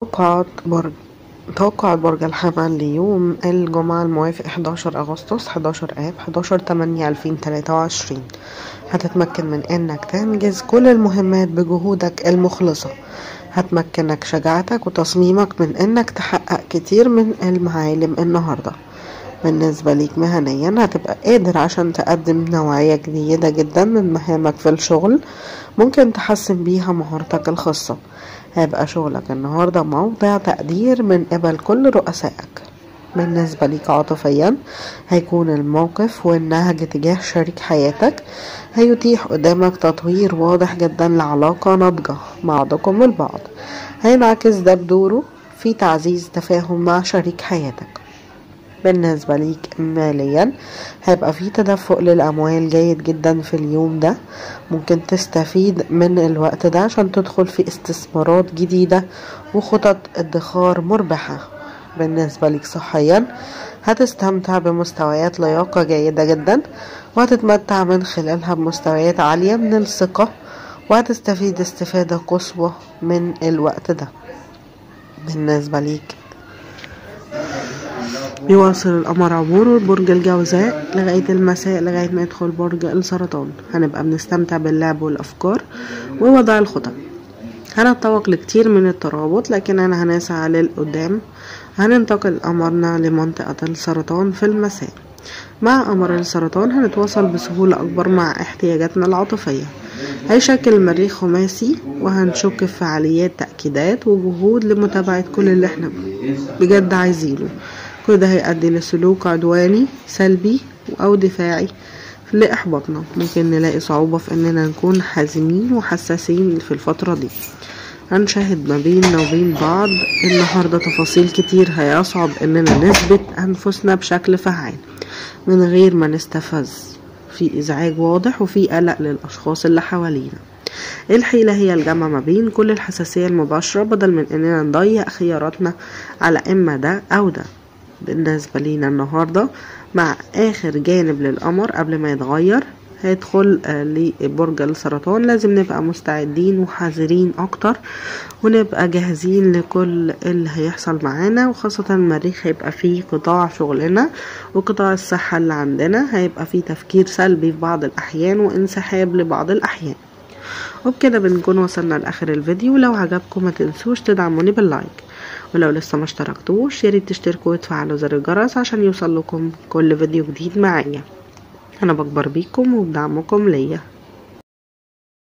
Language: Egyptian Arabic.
توقعات برج توقعات برج الحمل ليوم الجمعة الموافق 11 أغسطس 11 آب 11 8 2023 هتتمكن من إنك تنجز كل المهمات بجهودك المخلصة هتمكنك شجاعتك وتصميمك من إنك تحقق كتير من المعالم النهاردة بالنسبة ليك مهنيا هتبقى قادر عشان تقدم نوعية جيدة جدا من مهامك في الشغل ممكن تحسن بيها مهارتك الخاصة هيبقى شغلك النهاردة موضع تقدير من قبل كل رؤسائك بالنسبة ليك عاطفيا هيكون الموقف والنهج تجاه شريك حياتك هيتيح قدامك تطوير واضح جدا لعلاقة ناضجة بعضكم البعض هينعكس ده بدوره في تعزيز تفاهم مع شريك حياتك بالنسبة ليك ماليا هيبقى في تدفق للأموال جيد جدا في اليوم ده ممكن تستفيد من الوقت ده عشان تدخل في استثمارات جديدة وخطط ادخار مربحة بالنسبة ليك صحيا هتستمتع بمستويات لياقة جيدة جدا وهتتمتع من خلالها بمستويات عالية من الثقة وهتستفيد استفادة قصوى من الوقت ده بالنسبة ليك بيواصل القمر عبوره برج الجوزاء لغاية المساء لغاية ما يدخل برج السرطان هنبقى بنستمتع باللعب والأفكار ووضع الخطط هنتطوق لكتير من الترابط لكننا هنسعى للقدام هننتقل قمرنا لمنطقة السرطان في المساء مع قمر السرطان هنتواصل بسهولة أكبر مع احتياجاتنا العاطفية هيشكل المريخ خماسي وهنشك في فعاليات تأكيدات وجهود لمتابعة كل اللي احنا بجد عايزينه كل ده هيؤدي لسلوك عدواني سلبي أو دفاعي لإحباطنا ممكن نلاقي صعوبة في إننا نكون حازمين وحساسين في الفترة دي هنشاهد ما بيننا وبين بعض النهاردة تفاصيل كتير هيصعب إننا نثبت أنفسنا بشكل فعال من غير ما نستفز في إزعاج واضح وفي قلق للأشخاص اللي حوالينا الحيلة هي الجمع ما بين كل الحساسية المباشرة بدل من إننا نضيق خياراتنا على إما ده أو ده بالنسبة لينا النهاردة مع آخر جانب للقمر قبل ما يتغير هيدخل لبرج السرطان لازم نبقى مستعدين وحذرين اكتر ونبقى جاهزين لكل اللي هيحصل معانا وخاصة المريخ هيبقى فيه قطاع شغلنا وقطاع الصحة اللي عندنا هيبقى فيه تفكير سلبي في بعض الأحيان وانسحاب لبعض الأحيان وبكده بنكون وصلنا لآخر الفيديو لو عجبكم ما تنسوش تدعموني باللايك ولو لسه ما اشتركتوش ياريت تشتركوا وتفعلوا زر الجرس عشان يوصل لكم كل فيديو جديد معايا انا بكبر بيكم وبدعمكم ليا